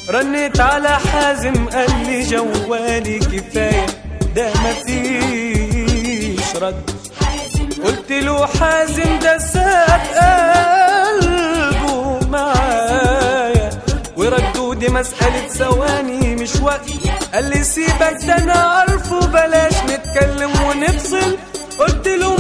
رنيت على حازم قال لي جوالي كفاية ده مفيش رد قلت له حازم ده ساب قلبه معايا وردوا دي مسألة ثواني مش وقت قال لي سيبك ده انا عارفه بلاش نتكلم ونفصل قلت له